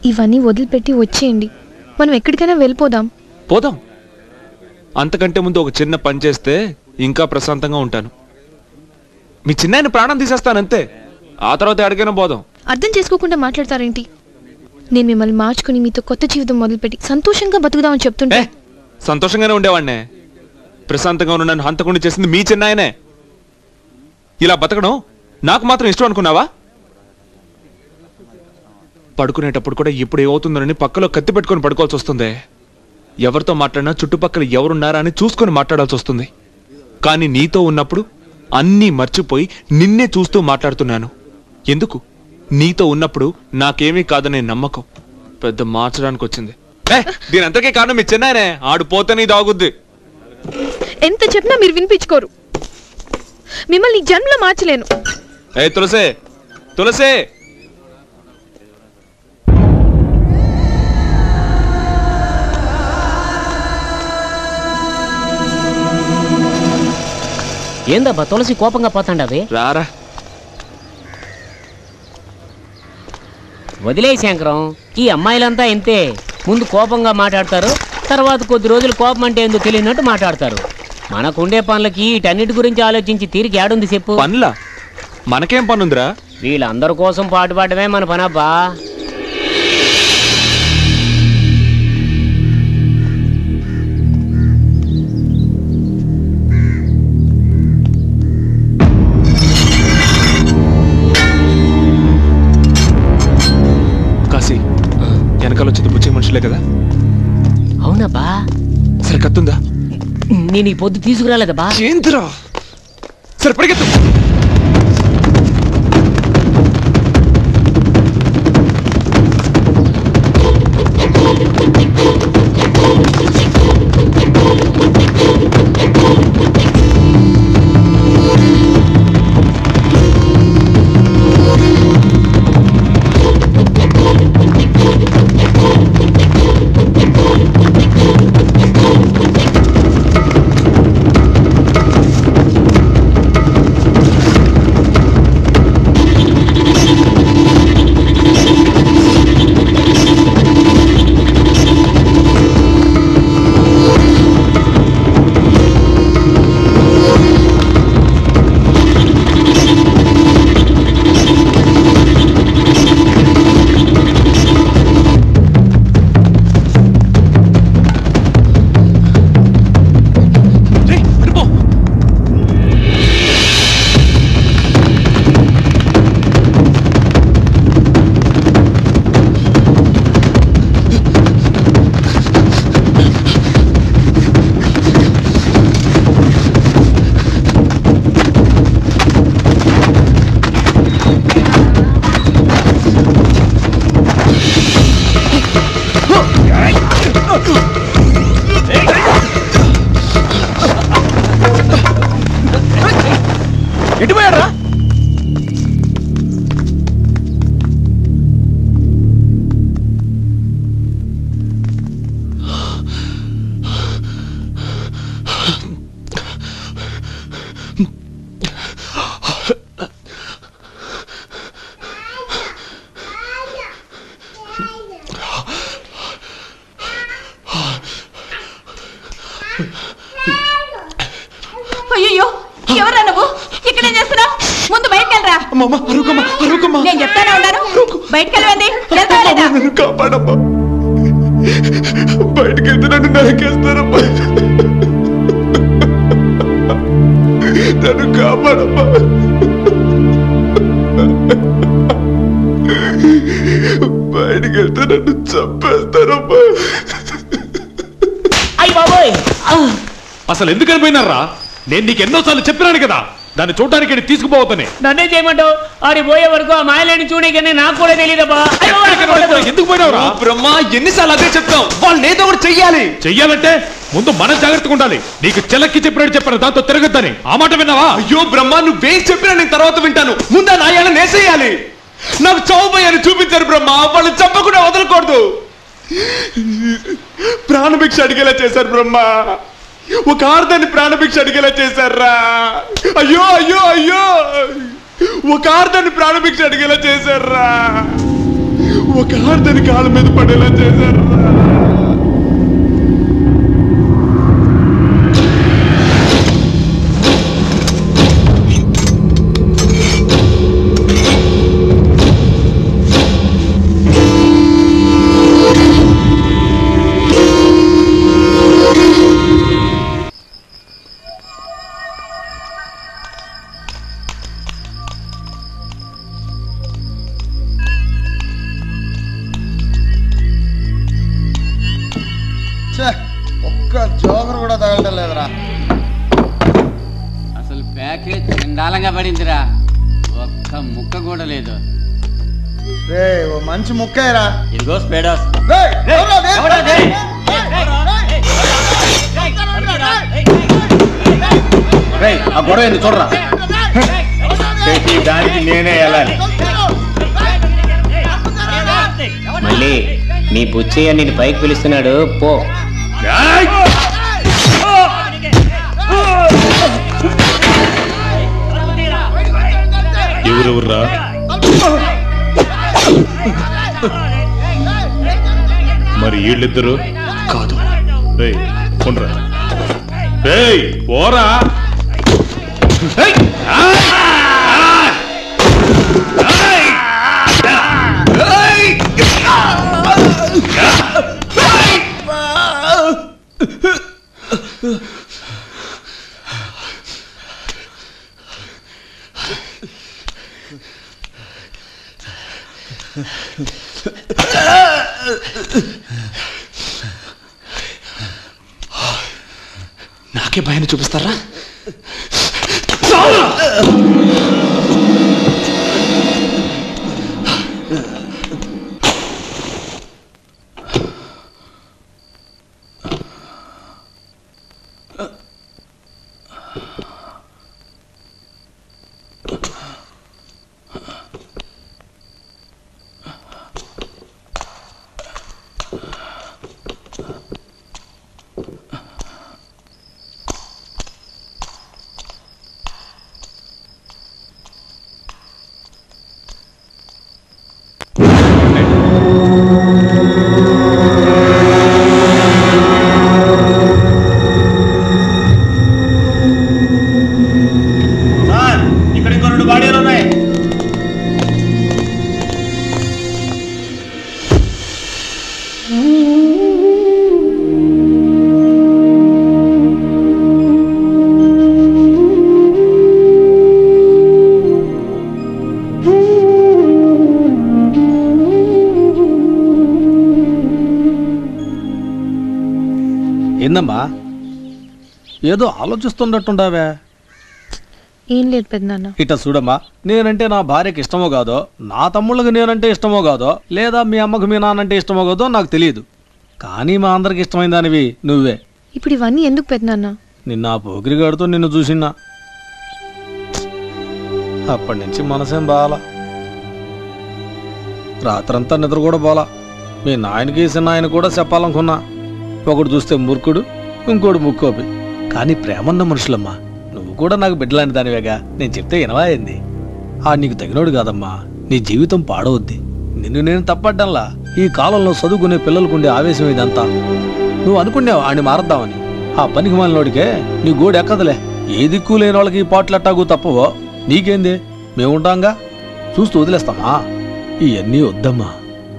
ఇవన్నీ వదిలిపెట్టి వచ్చేయండి మనం ఎక్కడికైనా వెళ్ళిపోదాం పోదాం అంతకంటే ముందు ఒక చిన్న పని చేస్తే ఇంకా ప్రశాంతంగా ఉంటాను మీ చిన్నాయన ప్రాణం తీసేస్తానంతే ఆ తర్వాత ఎక్కడికైనా పోదాం అర్థం చేసుకోకుండా మాట్లాడతారేంటి నేను మిమ్మల్ని మార్చుకుని మీతో కొత్త జీవితం మొదలుపెట్టి సంతోషంగా బతుకుదామని ఏ చెప్తుంటే సంతోషంగానే ఉండేవాడినే ప్రశాంతంగా ఉన్న నన్ను హంతకుండా చేసింది మీ చిన్నాయనే ఇలా బతకడం నాకు మాత్రం ఇష్టం అనుకున్నావా పడుకునేటప్పుడు కూడా ఇప్పుడు ఏమవుతుందోనని పక్కలో కత్తి పెట్టుకొని పడుకోవాల్సి వస్తుంది ఎవరితో మాట్లాడినా చుట్టుపక్కల ఎవరున్నారా అని చూసుకొని మాట్లాడాల్సి వస్తుంది కానీ నీతో ఉన్నప్పుడు అన్నీ మర్చిపోయి నిన్నే చూస్తూ మాట్లాడుతున్నాను ఎందుకు నీతో ఉన్నప్పుడు నాకేమీ కాదనే నమ్మకం పెద్ద మార్చడానికి వచ్చింది ఏ, దీని అంతకే కారణం మీ చిన్నాయనే ఆడు పోతే నీ దాగుద్ది ఎంత చెప్పినా మీరు వినిపించుకోరు మిమ్మల్ని ఈ జన్మలో మార్చలేను ఏ తులసే తులసే ఏందబ్బా తులసి కోపంగా పోతాండవి రారా వదిలే శంకరం ఈ అమ్మాయిలంతా ఇంతే ముందు కోపంగా మాట్లాడతారు తర్వాత కొద్ది రోజులు కోపం అంటే ఏందో తెలియనట్టు మాట్లాడతారు మనకుండే పనులకి వీటన్నిటి గురించి ఆలోచించి తీరిక ఏడుంది చెప్పు పనులా మనకేం పనుందిరా వీళ్ళందరి కోసం పాటుపడమే మన పనబ్బా కాశీ వెనకాల వచ్చింది బుచ్చే మనుషులే కదా అవునబ్బా సరే కత్తుందా నేను ఈ పొద్దు తీసుకురాలేదబ్బా ఏందిరా సరే పరిగెత్తు రేయ్, అటుపో. ఎటు పోయాడ్రా అయ్యో ఎవరా నువ్వు ఇక్కడేం చేస్తున్నావు ముందు బయటకు వెళ్ళరా అమ్మమ్మ అరుకమ్మ అరుకమ్మ నేను చెప్తానే ఉన్నాను బయటకు వెళ్ళండి వెళ్తావా లేదా నన్ను కాపాడమ్మా బయటికి వెళ్తే నన్ను నరికేస్తారమ్మా నన్ను కాపాడమ్మా బయటికి వెళ్తే నన్ను చంపేస్తారమ్మా అయ్య బాబోయ్ అసలు ఎందుకు వెళ్ళిపోయినారా నేను నీకు ఎన్నోసార్లు చెప్పినాను కదా దాన్ని చూడటానికి ఈయన తీసుకుపోవద్దని నన్నే చేయమంటావు ఆడి పోయే వరకు ఆ మాయలేని చూడగానే నాకు కూడా తెలియదబ్బా అయ్యో, నాకు కూడా ఎందుకు పోయినావురా బ్రహ్మ ఎన్నిసార్లు అదే చెప్తాం వాళ్ళు ఏదో ఒకటి చెయ్యాలి చెయ్యాలంటే ముందు మనం జాగ్రత్తగా ఉండాలి నీకు చెలక్కి చెప్పినట్టు చెప్పాను దాంతో తిరగద్దని ఆ మాట విన్నావా అయ్యో బ్రహ్మ నువ్వేం చెప్పినా నేను తర్వాత వింటాను ముందా నాయాల నేసేయాలి నాకు చౌబయ్యని చూపించారు బ్రహ్మ వాళ్ళు చంపకుండా వదలకూడదు ప్రాణభిక్ష అడిగేలా చేశారు బ్రహ్మ ఒక ఆర్దాన్ని ప్రాణభిక్ష అడిగేలా చేశారా అయ్యో అయ్యో అయ్యో ఒక ఆర్దాన్ని ప్రాణభిక్ష అడిగేలా చేశారా ఒక ఆడదని కాళ్ళ మీద పడేలా చేశారు ఛే, ఒక్క జోకర్ కూడా తగలటం లేదురా అసలు ప్యాకేజ్ చండాలంగా పడిందిరా ఒక్క ముక్క కూడా లేదు రే ఓ మంచి ముక్కేరా ఇదిగో స్పేడోస్ ఆ గొడవ ఏంది చూడరా దానికి నేనే వెళ్ళాలి మళ్ళీ నీ బుచ్చయ్య నిన్ను పైకి పిలుస్తున్నాడు పో ఎవరెవర్రా మరి వీళ్ళిద్దరు కాదు రేయ్ కొండ్రా రేయ్ పోరా ఏయ్! ఆ! నాకే భయాన్ని చూపిస్తారా ఇక్కడ ఇంకో రెండు బాడీలు ఉన్నాయి ఏందమ్మా ఏదో ఆలోచిస్తున్నట్టుండావే ఏం లేదు పెద్దనాన్న ఇట చూడమ్మా నేనంటే నా భార్యకి ఇష్టమో కాదో నా తమ్ముళ్ళకి నేనంటే ఇష్టమో కాదో లేదా మీ అమ్మకు మీ నాన్నంటే ఇష్టమో కాదో నాకు తెలియదు కానీ మా అందరికి ఇష్టమైన దానివి నువ్వే ఇప్పుడు ఇవన్నీ ఎందుకు పెద్దనాన్న నిన్న ఆ పోకిరిగాడితో నిన్ను చూసినా అప్పటి నుంచి మనసేం బాలా రాత్రంతా నిద్ర కూడా పోలా మీ నాయనకి చిన్న ఆయన కూడా చెప్పాలనుకున్నా ఒకడు చూస్తే మూర్ఖుడు ఇంకోడు ముక్కోపి కానీ ప్రేమన్న మనుషులమ్మా నువ్వు కూడా నాకు బిడ్డలాంటి దానివేగా నేను చెప్తే వినవాయింది ఆ నీకు తగినోడు కాదమ్మా నీ జీవితం పాడవద్ది నిన్ను నేను తప్పడ్డంలా ఈ కాలంలో చదువుకునే పిల్లలకుండే ఆవేశం ఇదంతా నువ్వు అనుకున్నావు ఆడిని మారద్దామని ఆ పనికి మాలినోడికే నీ గోడు ఎక్కదులే ఏ దిక్కు లేని వాళ్ళకి ఈ పాటలట్టాగు తప్పవో నీకేంది మేముంటాంగా చూస్తూ వదిలేస్తామా ఇవన్నీ వద్దమ్మా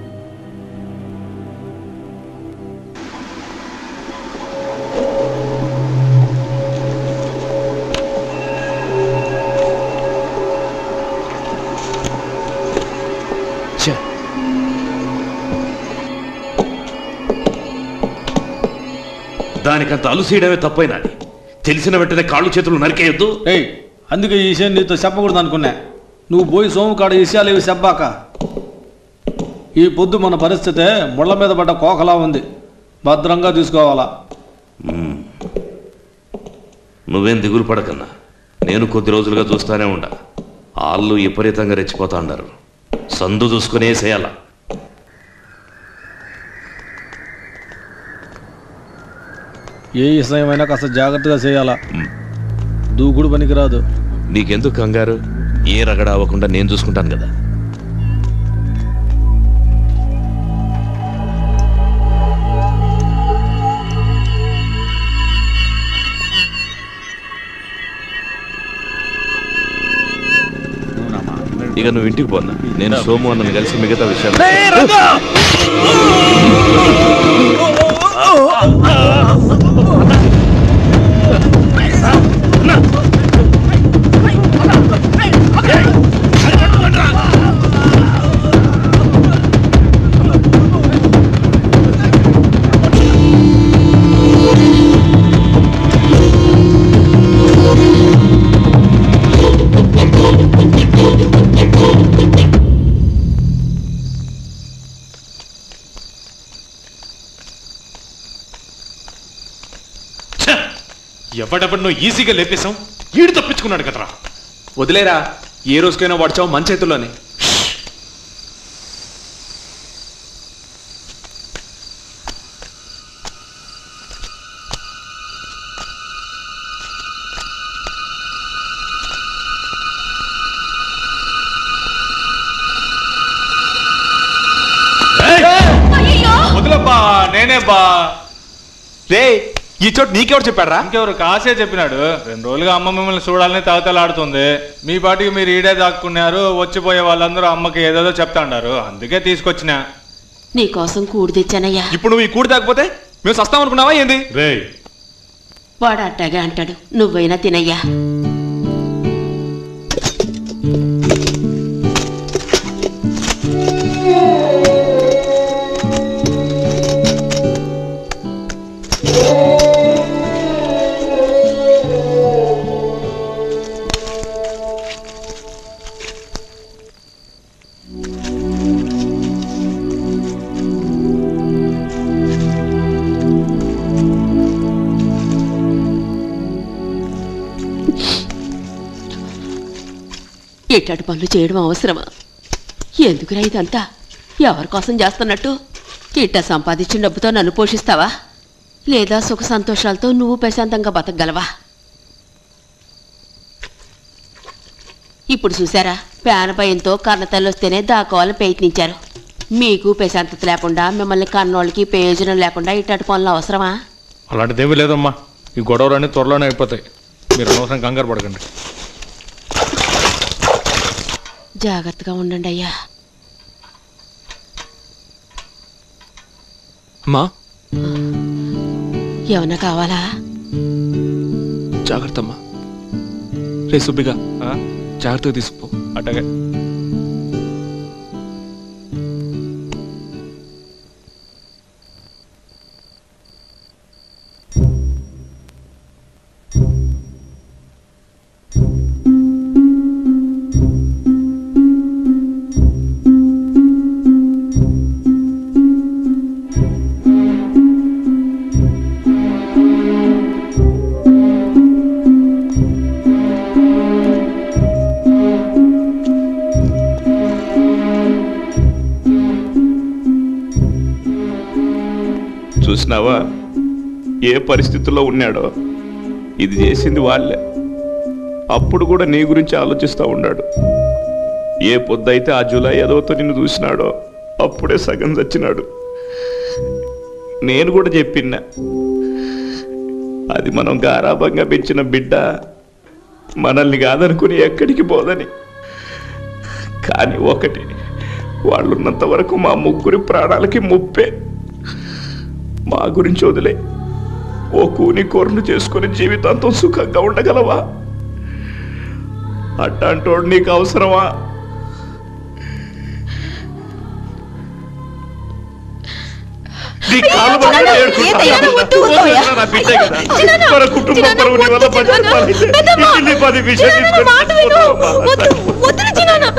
ఛే, దానికంత అలుసేయడమే తప్పైనది తెలిసిన వెంటనే కాళ్ళు చేతులు నరికేయొద్దు ఏయ్ అందుకే ఈ విషయం నీతో చెప్పకూడదు అనుకున్నా నువ్వు పోయి సోము కాడ విషయాలు ఇవి చెప్పాక ఈ పొద్దు మన పరిస్థితే ముళ్ళ మీద పడ్డ కోకలా ఉంది భద్రంగా తీసుకోవాలా నువ్వేం దిగులు పడకన్నా నేను కొద్ది రోజులుగా చూస్తానే ఉండా ఆళ్ళు విపరీతంగా రెచ్చిపోతా అన్నారు సందు చూసుకునే చేయాల ఏ విషయమైనా కాస్త జాగ్రత్తగా చేయాలా దూకుడు పనికిరాదు నీకెందుకు కంగారు ఏ రగడ అవ్వకుండా నేను చూసుకుంటాను కదా ఇక నువ్వు ఇంటికి పోన్నా నేను సోము అన్నని కలిసి మిగతా విషయాలు ఎవడెవడనో ఈజీగా లేపేశాం ఈడు తప్పించుకున్నాడు కదరా వదిలేరా ఏ రోజుకైనా వాడ్చావు మన చేతుల్లోనే వదిలబ్బా నేనే బా రే ఈ చోటు నీకెవరు చెప్పారా ఇంకెవరు కాసే చెప్పినాడు రెండు రోజులుగా అమ్మ మిమ్మల్ని చూడాలని తగతలాడుతుంది మీ పాటికి మీరు ఈడే దాక్కున్నారు వచ్చిపోయే వాళ్ళందరూ అమ్మకి ఏదేదో చెప్తా ఉండారు అందుకే తీసుకొచ్చిన నీకోసం కూడి తెచ్చానయ్యా ఇప్పుడు నువ్వు ఈ కూడి తాకపోతే మేము సస్తాం అనుకున్నావా ఏంది రే వాడు అట్టగా అంటాడు నువ్వైనా తినయ్యా ఇట్లాంటి పనులు చేయడం అవసరమా ఎందుకురా ఇదంతా ఎవరి కోసం చేస్తున్నట్టు ఇట్ట సంపాదించిన డబ్బుతో నన్ను పోషిస్తావా లేదా సుఖ సంతోషాలతో నువ్వు ప్రశాంతంగా బతకగలవా ఇప్పుడు చూసారా పేన భయంతో కన్నతల్లి వస్తేనే దాకోవాలని ప్రయత్నించారు మీకు ప్రశాంతత లేకుండా మిమ్మల్ని కన్నోళ్ళకి ప్రయోజనం లేకుండా ఇట్లాంటి పనులు అవసరమా అలాంటిదేమీ లేదమ్మా ఈ గొడవలన్నీ త్వరలోనే అయిపోతాయి మీరు అనవసరం కంగారు పడకండి జాగ్రత్తగా ఉండండి అయ్యా అమ్మా ఏమన్నా కావాలా జాగ్రత్త అమ్మా రే సుబ్బిగా జాగ్రత్తగా తీసుకుపో అట్టగే చూసినావా ఏ పరిస్థితుల్లో ఉన్నాడో ఇది చేసింది వాళ్ళే అప్పుడు కూడా నీ గురించి ఆలోచిస్తూ ఉన్నాడు ఏ పొద్దైతే ఆ జూలై ఎదవతో నిన్ను చూసినాడో అప్పుడే సగం చచ్చినాడు నేను కూడా చెప్పినా అది మనం గారాభంగా పెంచిన బిడ్డ మనల్ని కాదనుకుని ఎక్కడికి పోదని కానీ ఒకటి వాళ్ళున్నంత వరకు మా ముగ్గురి ప్రాణాలకి ముప్పే మా గురించి వదిలే ఓ కూని కోరను చేసుకుని జీవితాంతం సుఖంగా ఉండగలవా అట్టాంటోడు నీకు అవసరమా నీ కాలు పట్టుకొని ఏడుకుంటా. వదిలేరా నా బిడ్డే కదా. మన కుటుంబ పరువు నీ వల్ల పట్టుకోవాలైతే ఇంటిని పది విషయం తీసుకొని చచ్చిపోతావమ్మా.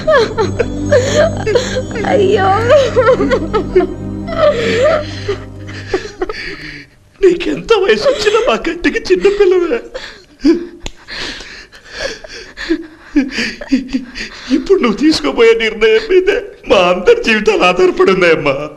అయ్యో నీకెంత వయసు వచ్చినా మా కంటికి చిన్న పిల్లవే ఇప్పుడు నువ్వు తీసుకోబోయే నిర్ణయం మీదే మా అందరి జీవితాలు ఆధారపడి ఉన్నాయమ్మా